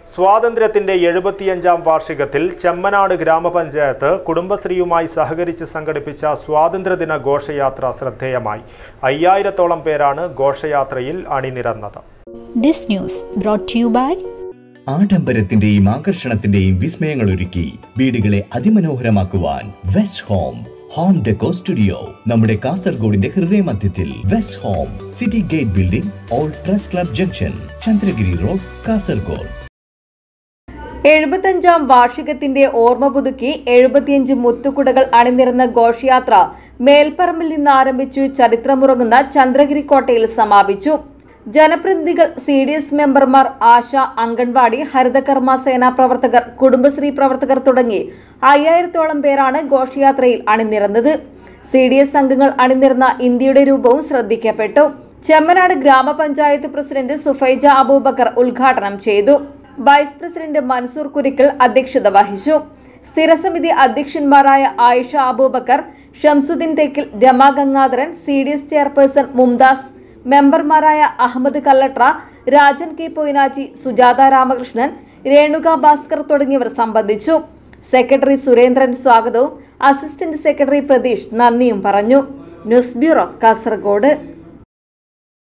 സ്വാതന്ത്ര്യത്തിന്റെ എഴുപത്തിയഞ്ചാം വാർഷികത്തിൽ ചെമ്മനാട് ഗ്രാമപഞ്ചായത്ത് കുടുംബശ്രീയുമായി സഹകരിച്ച് സംഘടിപ്പിച്ച സ്വാതന്ത്ര്യദിന ഘോഷയാത്ര ശ്രദ്ധേയമായി അയ്യായിരത്തോളം പേരാണ് ഘോഷയാത്രയിൽ അണിനിരന്നത് This news brought to you by ആഡംബരത്തിന്റെയും ആകർഷണത്തിന്റെയും വിസ്മയങ്ങൾ ഒരുക്കി വീടുകളെ അതിമനോഹരമാക്കുവാൻ west home home deco studio നമ്മുടെ കാസർഗോഡിന്റെ ഹൃദയമധ്യത്തിൽ west home city gate building old press club junction Chandragiri road Kasaragod എഴുപത്തഞ്ചാം വാർഷികത്തിന്റെ ഓർമ്മ പുതുക്കി എഴുപത്തിയഞ്ച് മുത്തുകുടകൾ അണിനിരന്ന ഘോഷയാത്ര മേൽപ്പറമ്പിൽ നിന്ന് ആരംഭിച്ചു ചരിത്രമുറങ്ങുന്ന ചന്ദ്രഗിരി കോട്ടയിൽ സമാപിച്ചു ജനപ്രതിനിധികൾ സി ഡി എസ് മെമ്പർമാർ ആശ അംഗൻവാടി ഹരിതകർമ്മ സേനാ പ്രവർത്തകർ കുടുംബശ്രീ പ്രവർത്തകർ തുടങ്ങി അയ്യായിരത്തോളം പേരാണ് ഘോഷയാത്രയിൽ അണിനിരന്നത് സി ഡി എസ് അംഗങ്ങൾ അണിനിരന്ന ഇന്ത്യയുടെ രൂപവും ശ്രദ്ധിക്കപ്പെട്ടു ചെമ്മനാട് ഗ്രാമപഞ്ചായത്ത് പ്രസിഡന്റ് സുഫൈജ അബൂബക്കർ ഉദ്ഘാടനം ചെയ്തു വൈസ് പ്രസിഡന്റ് മൻസൂർ കുരിക്കൽ അധ്യക്ഷത വഹിച്ചു സ്ഥിരസമിതി അധ്യക്ഷന്മാരായ Ayisha Aboobacker Shamsuddin Thekkil Rama Gangadharan C D S chairperson Mumthas മെമ്പർമാരായ അഹമ്മദ് കല്ലട്ര രാജൻ കെ പൊയ്നാച്ചി സുജാത രാമകൃഷ്ണൻ രേണുക ഭാസ്കർ തുടങ്ങിയവർ സംബന്ധിച്ചു സെക്രട്ടറി സുരേന്ദ്രൻ സ്വാഗതവും അസിസ്റ്റന്റ് സെക്രട്ടറി പ്രതീഷ് നന്ദിയും പറഞ്ഞു ന്യൂസ് ബ്യൂറോ കാസർഗോഡ്